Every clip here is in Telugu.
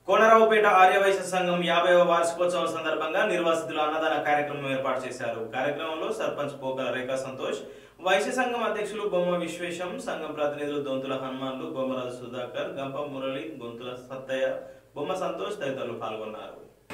కోనరావుపేట ఆర్యవైశ్య సంఘం యాభైవ వార్షికోత్సవం సందర్భంగా నిర్వాసితుల అన్నదాన కార్యక్రమం ఏర్పాటు చేశారు కార్యక్రమంలో సర్పంచ్ పోకల రేఖా సంతోష్ వైశ్య సంఘం అధ్యక్షులు బొమ్మ విశ్వేశం సంఘం ప్రతినిధులు దొంతుల హనుమాన్లు బొమ్మరాజు సుధాకర్ గంప మురళి గొంతుల సత్తయ్య బొమ్మ సంతోష్ తదితరులు పాల్గొన్నారు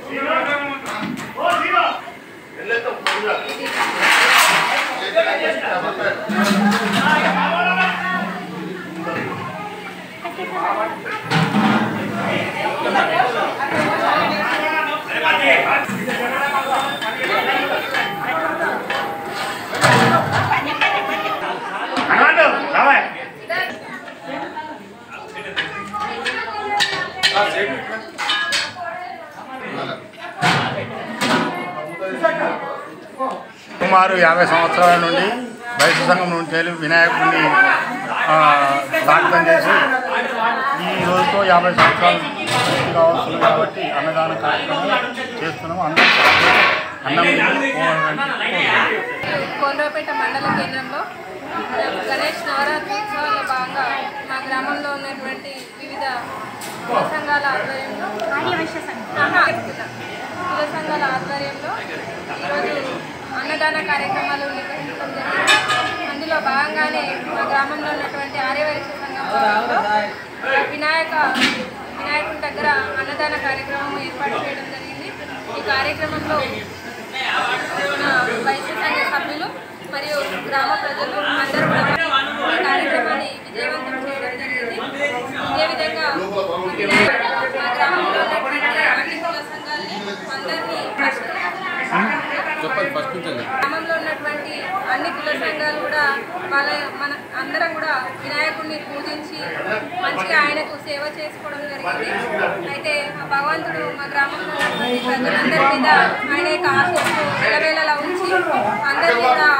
సుమారు యాభై సంవత్సరాల నుండి వైశ్య సంఘం నుండి చేరి వినాయకుడిని ఆ, స్థాపితం చేసి ఈ రోజుతో యాభై సంవత్సరాలు పూర్తి కావాల్సింది కాబట్టి అన్నదాన కార్యక్రమం చేస్తున్నాము అందరం అన్నం తిని పోవాలని కోనరావుపేట మండల కేంద్రంలో గణేష్ నవరాత్రి ఉత్సవాల్లో భాగంగా మా గ్రామంలో ఉన్నటువంటి వివిధ కుల సంఘాల ఆధ్వర్యంలో ఆహా, కుల సంఘాల ఆధ్వర్యంలో ఈరోజు అన్నదాన కార్యక్రమాలు నిర్వహించడం జరిగింది అందులో భాగంగానే మా గ్రామంలో ఉన్నటువంటి ఆర్యవైశ్య సంఘం భవనంలో వినాయక వినాయకుడి దగ్గర అన్నదాన కార్యక్రమం ఏర్పాటు చేయడం జరిగింది ఈ కార్యక్రమంలో మన వైశ్య సంఘ సభ్యులు మరియు గ్రామ ప్రజలు అందరూ కూడా ఈ కార్యక్రమాన్ని విజయవంతం చేయడం జరిగింది ఇదే విధంగా మా గ్రామంలో ఉన్నటువంటి అన్ని కుల సంఘాలని అందరినీ గ్రామంలో ఉన్నటువంటి అన్ని కుల సంఘాలు కూడా వాళ్ళ మన అందరం కూడా వినాయకుడిని పూజించి మంచిగా ఆయనకు సేవ చేసుకోవడం జరిగింది అయితే ఆ భగవంతుడు మా గ్రామంలో ఉన్నటువంటి ప్రజలందరి మీద ఆయన యొక్క ఆశీస్సులు నిలవేళలా ఉంచి అందరి మీద